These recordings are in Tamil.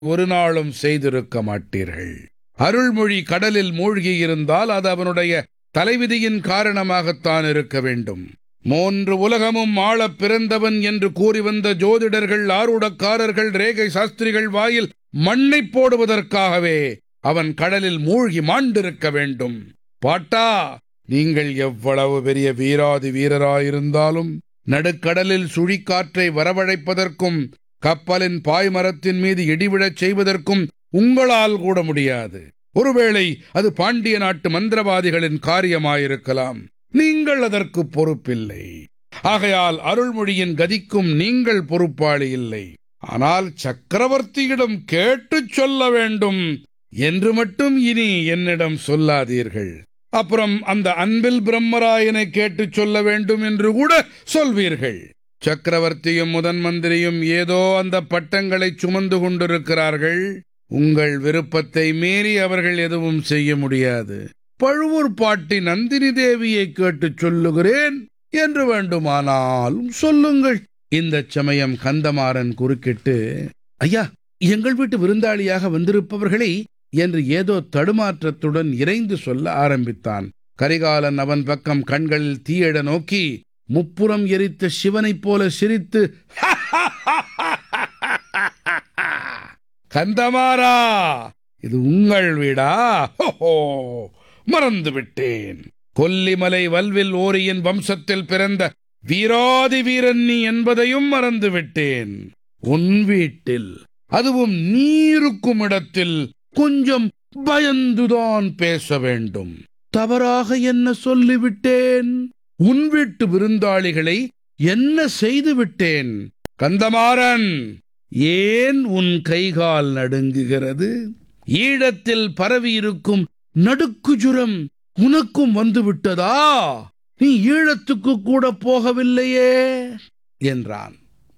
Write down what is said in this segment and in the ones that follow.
ஒரு நாளும் செய்திருக்க மாட்டீர்கள் அருள்மொழி கடலில் மூழ்கியிருந்தால் அது அவனுடைய தலைவிதியின் காரணமாகத்தான் இருக்க வேண்டும் மூன்று உலகமும் ஆளப் பிறந்தவன் என்று கூறி வந்த ஜோதிடர்கள் ஆரூடக்காரர்கள் ரேகை சாஸ்திரிகள் வாயில் மண்ணைப் போடுவதற்காகவே அவன் கடலில் மூழ்கி மாண்டிருக்க வேண்டும் பாட்டா நீங்கள் எவ்வளவு பெரிய வீராதி வீரராயிருந்தாலும் நடுக்கடலில் சுழிக்காற்றை வரவழைப்பதற்கும் கப்பலின் பாய்மரத்தின் மீது இடிவிழச் செய்வதற்கும் உங்களால் கூட முடியாது ஒருவேளை அது பாண்டிய நாட்டு மந்திரவாதிகளின் காரியமாயிருக்கலாம் நீங்கள் அதற்கு பொறுப்பில்லை ஆகையால் அருள்மொழியின் கதிக்கும் நீங்கள் பொறுப்பாளி இல்லை ஆனால் சக்கரவர்த்தியிடம் கேட்டுச் சொல்ல வேண்டும் என்று மட்டும் இனி என்னிடம் சொல்லாதீர்கள் அப்புறம் அந்த அன்பில் பிரம்மராயனை கேட்டுச் சொல்ல வேண்டும் என்று கூட சொல்வீர்கள் சக்கரவர்த்தியும் முதன் மந்திரியும் ஏதோ அந்த பட்டங்களை சுமந்து கொண்டிருக்கிறார்கள் உங்கள் விருப்பத்தை மீறி அவர்கள் எதுவும் செய்ய முடியாது பழுவூர் பாட்டி நந்தினி தேவியை கேட்டுச் சொல்லுகிறேன் என்று வேண்டுமானாலும் சொல்லுங்கள் இந்த சமயம் கந்தமாறன் குறுக்கிட்டு ஐயா எங்கள் வீட்டு விருந்தாளியாக வந்திருப்பவர்களை என்று ஏதோ தடுமாற்றத்துடன் இறைந்து சொல்ல ஆரம்பித்தான் கரிகாலன் அவன் பக்கம் கண்களில் தீயிட நோக்கி முப்புறம் எரித்த சிவனைப் போல சிரித்து கந்தமாரா இது உங்கள் வீடா ஹோஹோ மறந்து விட்டேன் கொல்லிமலை வல்வில் ஓரியின் வம்சத்தில் பிறந்த வீராதி வீரன் நீ என்பதையும் மறந்து விட்டேன் உன் வீட்டில் அதுவும் நீருக்கும் இடத்தில் கொஞ்சம் பயந்துதான் பேச வேண்டும் தவறாக என்ன சொல்லிவிட்டேன் உன் வீட்டு விருந்தாளிகளை என்ன செய்து விட்டேன் கந்தமாறன் ஏன் உன் கைகால் நடுங்குகிறது ஈழத்தில் பரவியிருக்கும் நடுக்குஜுரம் உனக்கும் வந்து விட்டதா நீ ஈழத்துக்கு கூட போகவில்லையே என்றான்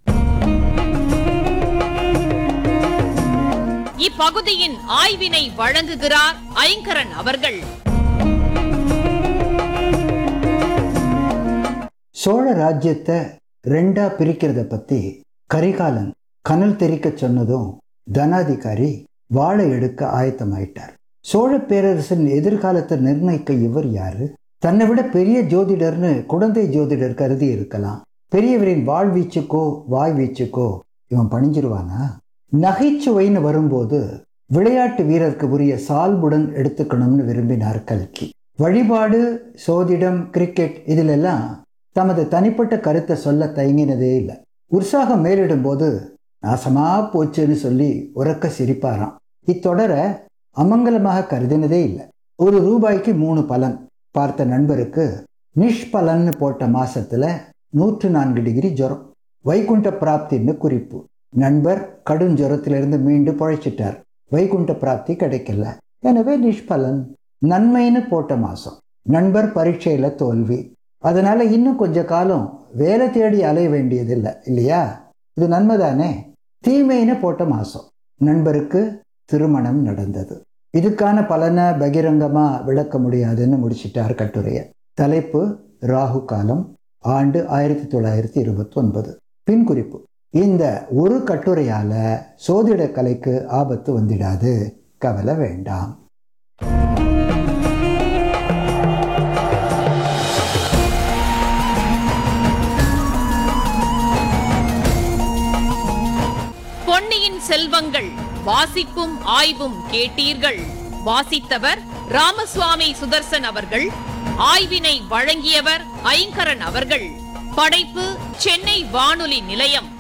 இப்பகுதியின் ஆய்வினை வழங்குகிறார் ஐங்கரன் அவர்கள் சோழ ராஜ்யத்தை ரெண்டா பிரிக்கிறத பத்தி கரிகாலன் கனல் தெரிக்க சொன்னதும் தனாதிகாரி வாழை எடுக்க ஆயத்தமாயிட்டார் சோழ பேரரசின் எதிர்காலத்தை நிர்ணயிக்க இவர் யாரு தன்னை விட பெரிய ஜோதிடர்னு குழந்தை ஜோதிடர் கருதி இருக்கலாம் பெரியவரின் வாழ்வீச்சுக்கோ வாய் வீச்சுக்கோ இவன் பணிஞ்சிருவானா நகைச்சுவைன்னு வரும்போது விளையாட்டு வீரருக்கு உரிய சால்புடன் எடுத்துக்கணும்னு விரும்பினார் கல்கி வழிபாடு சோதிடம் கிரிக்கெட் இதிலெல்லாம் தமது தனிப்பட்ட கருத்தை சொல்ல தயங்கினதே இல்லை உற்சாகம் மேலிடும் போது நாசமா போச்சுன்னு சொல்லி உறக்க சிரிப்பாராம் இத்தொடரை அமங்கலமாக கருதினதே இல்லை ஒரு ரூபாய்க்கு மூணு பலன் பார்த்த நண்பருக்கு நிஷ்பலன்னு போட்ட மாசத்துல நூற்று நான்கு டிகிரி ஜுரம் வைகுண்ட பிராப்தின்னு குறிப்பு நண்பர் கடும் ஜுரத்திலிருந்து மீண்டு பழைச்சிட்டார் வைகுண்ட பிராப்தி கிடைக்கல எனவே நிஷ்பலன் நன்மைன்னு போட்ட மாசம் நண்பர் பரீட்சையில தோல்வி அதனால இன்னும் கொஞ்ச காலம் வேலை தேடி அலைய வேண்டியதில்லை இல்லையா இது நன்மைதானே தீமைன்னு போட்ட மாசம் நண்பருக்கு திருமணம் நடந்தது இதுக்கான பலனை பகிரங்கமா விளக்க முடியாதுன்னு முடிச்சிட்டார் கட்டுரைய தலைப்பு ராகு காலம் ஆண்டு ஆயிரத்தி தொள்ளாயிரத்தி இருபத்தி ஒன்பது பின் குறிப்பு இந்த ஒரு கட்டுரையால சோதிட கலைக்கு ஆபத்து வந்துடாது கவலை வேண்டாம் பொன்னியின் செல்வங்கள் வாசிப்பும் ஆய்வும் கேட்டீர்கள் வாசித்தவர் ராமசுவாமி சுதர்சன் அவர்கள் ஆய்வினை வழங்கியவர் ஐங்கரன் அவர்கள் படைப்பு சென்னை வானொலி நிலையம்